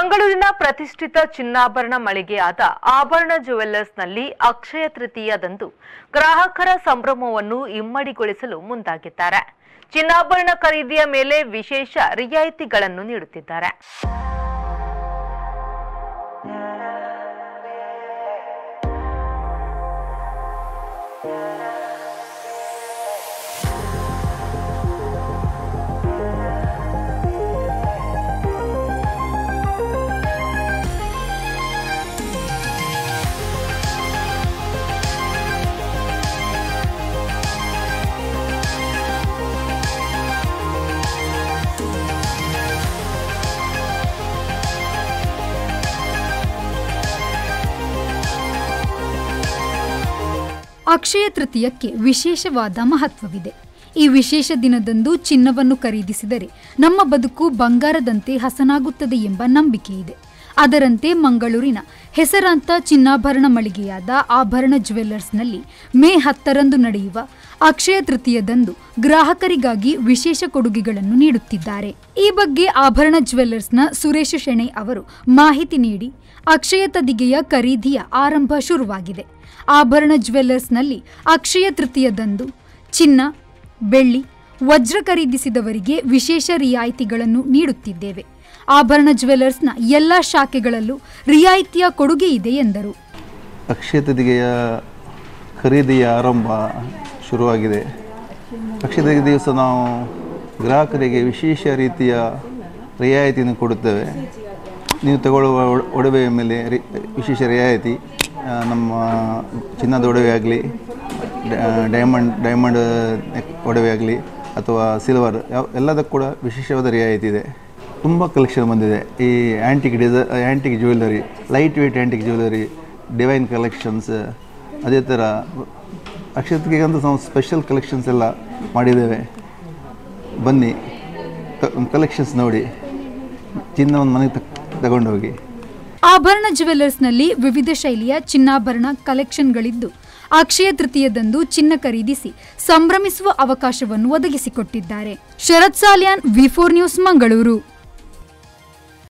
ಮಂಗಳೂರಿನ ಪ್ರತಿಷ್ಠಿತ ಚಿನ್ನಾಭರಣ ಮಳಿಗೆಯಾದ ಆಭರಣ ಜುವೆಲ್ಲರ್ಸ್ನಲ್ಲಿ ಅಕ್ಷಯ ತೃತೀಯದಂದು ಗ್ರಾಹಕರ ಸಂಭ್ರಮವನ್ನು ಇಮ್ಮಡಿಗೊಳಿಸಲು ಮುಂದಾಗಿದ್ದಾರೆ ಚಿನ್ನಾಭರಣ ಖರೀದಿಯ ಮೇಲೆ ವಿಶೇಷ ರಿಯಾಯಿತಿಗಳನ್ನು ನೀಡುತ್ತಿದ್ದಾರೆ ಅಕ್ಷಯ ತೃತೀಯಕ್ಕೆ ವಿಶೇಷವಾದ ಮಹತ್ವವಿದೆ ಈ ವಿಶೇಷ ದಿನದಂದು ಚಿನ್ನವನ್ನು ಖರೀದಿಸಿದರೆ ನಮ್ಮ ಬದುಕು ಬಂಗಾರದಂತೆ ಹಸನಾಗುತ್ತದೆ ಎಂಬ ನಂಬಿಕೆ ಇದೆ ಅದರಂತೆ ಮಂಗಳೂರಿನ ಹೆಸರಾಂತ ಚಿನ್ನಾಭರಣ ಮಳಿಗೆಯಾದ ಆಭರಣ ಜ್ಯುವೆಲ್ಲರ್ಸ್ನಲ್ಲಿ ಮೇ ಹತ್ತರಂದು ನಡೆಯುವ ಅಕ್ಷಯ ತೃತೀಯದಂದು ಗ್ರಾಹಕರಿಗಾಗಿ ವಿಶೇಷ ಕೊಡುಗೆಗಳನ್ನು ನೀಡುತ್ತಿದ್ದಾರೆ ಈ ಬಗ್ಗೆ ಆಭರಣ ಜ್ಯುವೆಲ್ಲರ್ಸ್ನ ಸುರೇಶ್ ಶೆಣೆ ಅವರು ಮಾಹಿತಿ ನೀಡಿ ಅಕ್ಷಯ ತದಿಗೆಯ ಖರೀದಿಯ ಆರಂಭ ಶುರುವಾಗಿದೆ ಆಭರಣ ಜ್ಯುವೆಲ್ಲರ್ಸ್ನಲ್ಲಿ ಅಕ್ಷಯ ತೃತೀಯದಂದು ಚಿನ್ನ ಬೆಳ್ಳಿ ವಜ್ರ ಖರೀದಿಸಿದವರಿಗೆ ವಿಶೇಷ ರಿಯಾಯಿತಿಗಳನ್ನು ನೀಡುತ್ತಿದ್ದೇವೆ ಆಭರಣ ಜ್ಯುವೆಲ್ಲರ್ಸ್ನ ಎಲ್ಲ ಶಾಖೆಗಳಲ್ಲೂ ರಿಯಾಯಿತಿಯ ಕೊಡುಗೆ ಇದೆ ಎಂದರು ಅಕ್ಷಯ ತದಿಗೆಯ ಖರೀದಿಯ ಆರಂಭ ಶುರುವಾಗಿದೆ ಅಕ್ಷಯ ತದಿಗೆ ದಿವಸ ನಾವು ಗ್ರಾಹಕರಿಗೆ ವಿಶೇಷ ರೀತಿಯ ರಿಯಾಯಿತಿಯನ್ನು ಕೊಡುತ್ತೇವೆ ನೀವು ತಗೊಳ್ಳುವ ಒಡ- ಒಡವೆಯ ಮೇಲೆ ರಿ- ವಿಶೇಷ ರಿಯಾಯಿತಿ ಆ, ನಮ್ಮ ಚಿನ್ನದ ಒಡವೆ ಆಗಲಿ ಡೈಮಂಡ್ ಡೈಮಂಡ್ ನೆಕ್ ಒಡವೆ ಆಗಲಿ ಅಥವಾ ಸಿಲ್ವರ್ ಯಾವ ಎಲ್ಲದಕ್ಕೂ ಕೂಡ ವಿಶೇಷವಾದ ರಿಯಾಯಿತಿ ಇದೆ ತುಂಬ ಕಲೆಕ್ಷನ್ ಬಂದಿದೆ ಈ ಆ್ಯಂಟಿಕ್ ಡಿಸ antique jewellery light weight antique jewellery divine collections ಅದೇ ಥರ ಅಕ್ಷತೆಗೆ ಅಂತ ನಾವು ಸ್ಪೆಷಲ್ ಕಲೆಕ್ಷನ್ಸ್ ಎಲ್ಲ ಮಾಡಿದ್ದೇವೆ ಬನ್ನಿ ಕಲೆಕ್ಷನ್ಸ್ ನೋಡಿ ಚಿನ್ನವನ್ನು ಮನೆಗೆ ತಕ್ ತಗೊಂಡು ಹೋಗಿ ಆಭರಣ ಜ್ಯುವೆಲ್ಲರ್ಸ್ನಲ್ಲಿ ವಿವಿಧ ಶೈಲಿಯ ಚಿನ್ನಾಭರಣ ಕಲೆಕ್ಷನ್ಗಳಿದ್ದು ಅಕ್ಷಯ ತೃತೀಯದಂದು ಚಿನ್ನ ಖರೀದಿಸಿ ಸಂಭ್ರಮಿಸುವ ಅವಕಾಶವನ್ನು ಒದಗಿಸಿಕೊಟ್ಟಿದ್ದಾರೆ Sharath Salian V four news Mangaluru